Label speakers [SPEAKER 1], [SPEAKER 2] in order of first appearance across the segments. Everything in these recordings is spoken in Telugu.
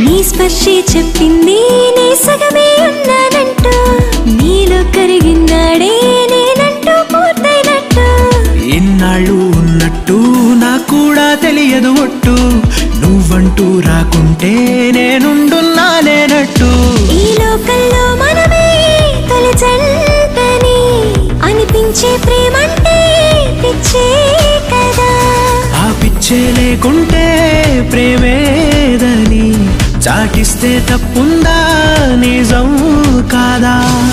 [SPEAKER 1] నీ స్పర్శే చెప్పింది నీ సగమే ఉన్నానంటూ నీలో కరిగినాడే నేనంటూ పూర్తయినట్టు
[SPEAKER 2] ఇన్నాళ్ళు ఉన్నట్టు నాకు కూడా తెలియదు ఒట్టు నువ్వంటూ రాకుంటే నేనుండున్నా లేనట్టు
[SPEAKER 1] ఈ లోకల్లో మనమే తొలి జంటని అనిపించే ప్రేమంటే పిచ్చే కదా
[SPEAKER 2] ఆ పిచ్చే లేకుంటే ప్రేమేదని చాటిస్తే తప్పుందా నిజం కాదా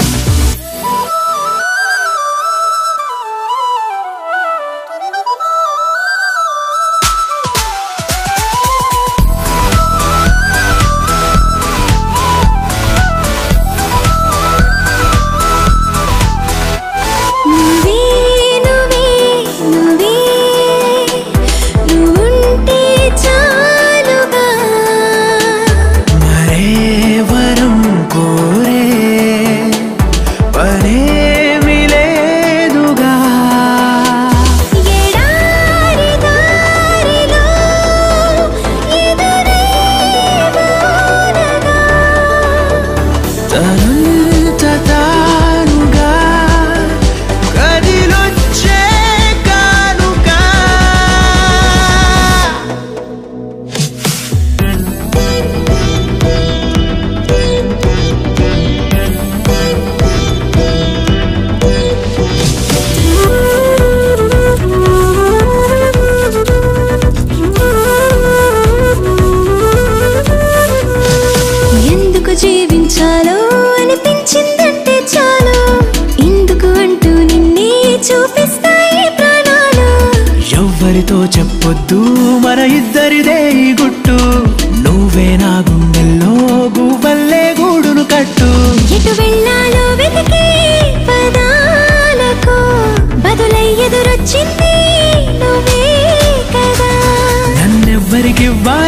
[SPEAKER 1] నువ్వే నువ్వే నువ్వే నువ్వుంటే చాలుగా
[SPEAKER 2] మరే వరం కోరే పనేమి లేదుగా
[SPEAKER 1] ఎడారి దారిలో ఎదురే వానగా
[SPEAKER 2] తనంత తానుగా కదిలొచ్చే కానుగా
[SPEAKER 1] ఎందుకు జీవించాలో అనిపించిందంటే చాలు ఎందుకు అంటూ నిన్నే చూపిస్తాయి ప్రాణాలు
[SPEAKER 2] ఎవ్వరితో చెప్పొద్దు మన ఇద్దరిదే ఈ గుట్టు నువ్వే నా గుండెల్లో గువ్వల్లే గూడును కట్టు
[SPEAKER 1] ఎటు వెళ్ళాలో వెతికే పదాలకు బదులై ఎదురొచ్చింది నువ్వే కదా
[SPEAKER 2] నన్నెవ్వరికివ్వాలి